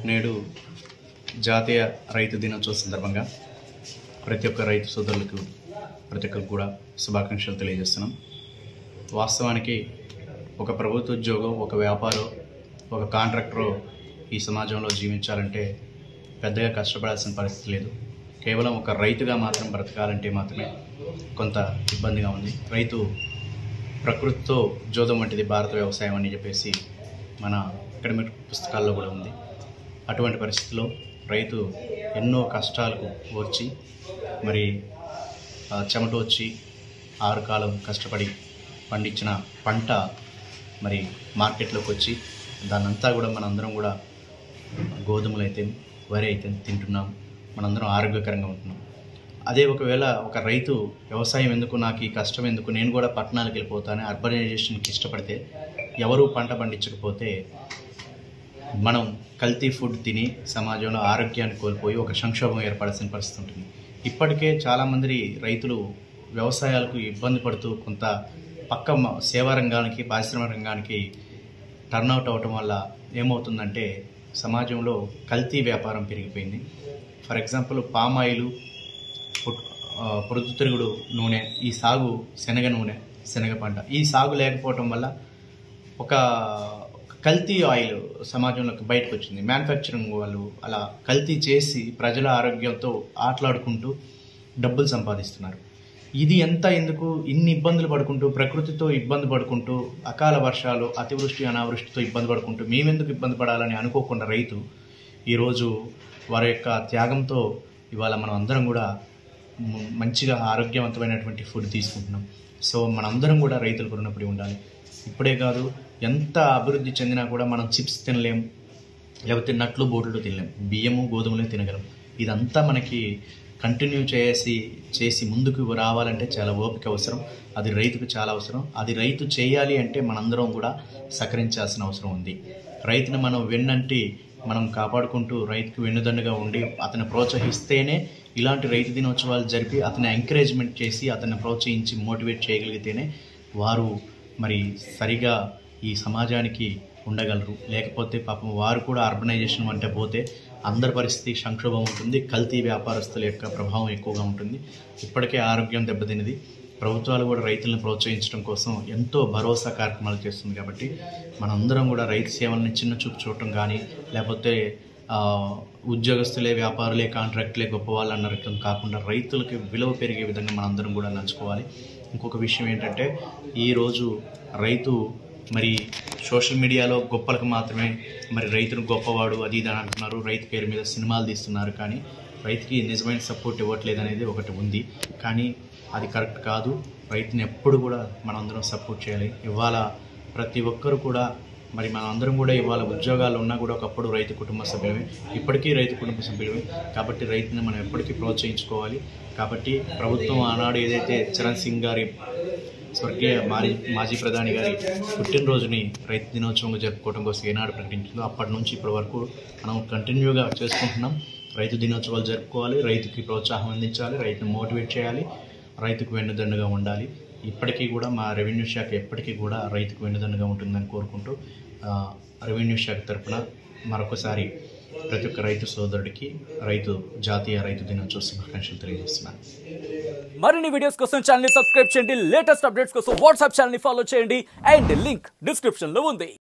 నేడు జాతీయ రైతు దినోత్సవం సందర్భంగా ప్రతి ఒక్క రైతు సోదరులకు ప్రతి ఒక్కరికి కూడా శుభాకాంక్షలు తెలియజేస్తున్నాం వాస్తవానికి ఒక ప్రభుత్వ ఉద్యోగం ఒక వ్యాపారం ఒక కాంట్రాక్టరు ఈ సమాజంలో జీవించాలంటే పెద్దగా కష్టపడాల్సిన పరిస్థితి లేదు కేవలం ఒక రైతుగా మాత్రం బ్రతకాలంటే మాత్రమే కొంత ఇబ్బందిగా ఉంది రైతు ప్రకృతితో జోదం వంటిది భారత వ్యవసాయం అని చెప్పేసి మన అకాడమిక్ పుస్తకాల్లో కూడా ఉంది అటువంటి పరిస్థితిలో రైతు ఎన్నో కష్టాలకు ఓర్చి మరి ఆ, చెమట వచ్చి ఆరు కాలం కష్టపడి పండించిన పంట మరి మార్కెట్లోకి వచ్చి దాన్నంతా కూడా మనందరం కూడా గోధుమలు అయితే వరి అయితే తింటున్నాం మనందరం ఆరోగ్యకరంగా ఉంటున్నాం అదే ఒకవేళ ఒక రైతు వ్యవసాయం ఎందుకు నాకు ఈ కష్టం ఎందుకు నేను కూడా పట్టణాలకు వెళ్ళిపోతాను అర్బనైజేషన్కి ఇష్టపడితే ఎవరు పంట పండించకపోతే మనం కల్తీ ఫుడ్ తిని సమాజంలో ఆరోగ్యాన్ని కోల్పోయి ఒక సంక్షోభం ఏర్పడాల్సిన పరిస్థితి ఉంటుంది ఇప్పటికే చాలామంది రైతులు వ్యవసాయాలకు ఇబ్బంది పడుతూ కొంత పక్క మ- సేవా రంగానికి పారిశ్రామిక రంగానికి టర్న్అవుట్ అవటం వల్ల ఏమవుతుందంటే సమాజంలో కల్తీ వ్యాపారం పెరిగిపోయింది ఫర్ ఎగ్జాంపుల్ పామ్ ఆయిల్ పుట్- ఆ, పొద్దుతిరుగుడు నూనె ఈ సాగు శనగ నూనె శనగ పంట ఈ సాగు లేకపోవటం వల్ల ఒక కల్తీ ఆయిల్ సమాజంలోకి బయటకు వచ్చింది మ్యానుఫ్యాక్చరింగ్ వాళ్ళు అలా కల్తీ చేసి ప్రజల ఆరోగ్యంతో ఆటలాడుకుంటూ డబ్బులు సంపాదిస్తున్నారు ఇది ఎంత ఎందుకు ఇన్ని ఇబ్బందులు పడుకుంటూ ప్రకృతితో ఇబ్బంది పడుకుంటూ అకాల వర్షాలు అతివృష్టి అనావృష్టితో ఇబ్బంది పడుకుంటూ మేమెందుకు ఇబ్బంది పడాలని అనుకోకుండా రైతు ఈరోజు వారి యొక్క త్యాగంతో ఇవాళ మనం అందరం కూడా మ- మంచిగా ఆరోగ్యవంతమైనటువంటి ఫుడ్ తీసుకుంటున్నాం సో మనందరం కూడా రైతులకు రుణపడి ఉండాలి ఇప్పుడే కాదు ఎంత అభివృద్ధి చెందినా కూడా మనం చిప్స్ తినలేం లేకపోతే నట్లు బోట్లు తినలేం బియ్యము గోధుమలే తినగలం ఇదంతా మనకి కంటిన్యూ చేసి చేసి ముందుకు రావాలంటే చాలా ఓపిక అవసరం అది రైతుకు చాలా అవసరం అది రైతు చేయాలి అంటే మనందరం కూడా సహకరించాల్సిన అవసరం ఉంది రైతుని మనం వెన్నంటి మనం కాపాడుకుంటూ రైతుకు వెన్నుదన్నుగా ఉండి అతను ప్రోత్సహిస్తేనే ఇలాంటి రైతు దినోత్సవాలు జరిపి అతని ఎంకరేజ్మెంట్ చేసి అతన్ని ప్రోత్సహించి మోటివేట్ చేయగలిగితేనే వారు మరి సరిగా ఈ సమాజానికి ఉండగలరు లేకపోతే పాపం వారు కూడా అర్బనైజేషన్ అంటే పోతే అందరి పరిస్థితి సంక్షోభం ఉంటుంది కల్తీ వ్యాపారస్తుల యొక్క ప్రభావం ఎక్కువగా ఉంటుంది ఇప్పటికే ఆరోగ్యం దెబ్బతిన్నది ప్రభుత్వాలు కూడా రైతులను ప్రోత్సహించడం కోసం ఎంతో భరోసా కార్యక్రమాలు చేస్తుంది కాబట్టి మనందరం కూడా రైతు సేవల్ని చిన్న చూపు చూడటం కానీ లేకపోతే ఆ, ఉద్యోగస్తులే వ్యాపారులే కాంట్రాక్టులే గొప్ప వాళ్ళు అన్న రకం కాకుండా రైతులకి విలువ పెరిగే విధంగా మనందరం కూడా నడుచుకోవాలి ఇంకొక విషయం ఏంటంటే ఈరోజు రైతు మరి సోషల్ మీడియాలో గొప్పలకు మాత్రమే మరి రైతును గొప్పవాడు అది ఇది అని అంటున్నారు రైతు పేరు మీద సినిమాలు తీస్తున్నారు కానీ రైతుకి నిజమైన సపోర్ట్ ఇవ్వట్లేదు అనేది ఒకటి ఉంది కానీ అది కరెక్ట్ కాదు రైతుని ఎప్పుడు కూడా మనందరం సపోర్ట్ చేయాలి ఇవాళ ప్రతి ఒక్కరు కూడా మరి మనం అందరం కూడా ఇవాళ ఉద్యోగాలు ఉన్నా కూడా ఒకప్పుడు రైతు కుటుంబ సభ్యులమే ఇప్పటికీ రైతు కుటుంబ సభ్యులమే కాబట్టి రైతుని మనం ఎప్పటికీ ప్రోత్సహించుకోవాలి కాబట్టి ప్రభుత్వం ఆనాడు ఏదైతే చరణ్ సింగ్ గారి స్వర్గీయ మాజీ మాజీ ప్రధాని గారి పుట్టినరోజుని రైతు దినోత్సవంగా జరుపుకోవడం కోసం ఏనాడు ప్రకటించిందో అప్పటి నుంచి ఇప్పటి వరకు మనం కంటిన్యూగా చేసుకుంటున్నాం రైతు దినోత్సవాలు జరుపుకోవాలి రైతుకి ప్రోత్సాహం అందించాలి రైతును మోటివేట్ చేయాలి రైతుకు వెన్నుదన్నుగా ఉండాలి ఇప్పటికీ కూడా మా రెవెన్యూ శాఖ ఎప్పటికీ కూడా రైతుకు వెన్నుదన్నుగా ఉంటుందని కోరుకుంటూ ఆ, రెవెన్యూ శాఖ తరపున మరొకసారి ప్రతి ఒక్క రైతు సోదరుడికి రైతు జాతీయ రైతు దినోత్సవ శుభాకాంక్షలు తెలియజేస్తున్నాను మరిన్ని వీడియోస్ కోసం ఛానల్ ని సబ్స్క్రైబ్ చేయండి లేటెస్ట్ అప్డేట్స్ కోసం వాట్సాప్ ఛానల్ ని ఫాలో చేయండి అండ్ లింక్ డిస్క్రిప్షన్ లో ఉంది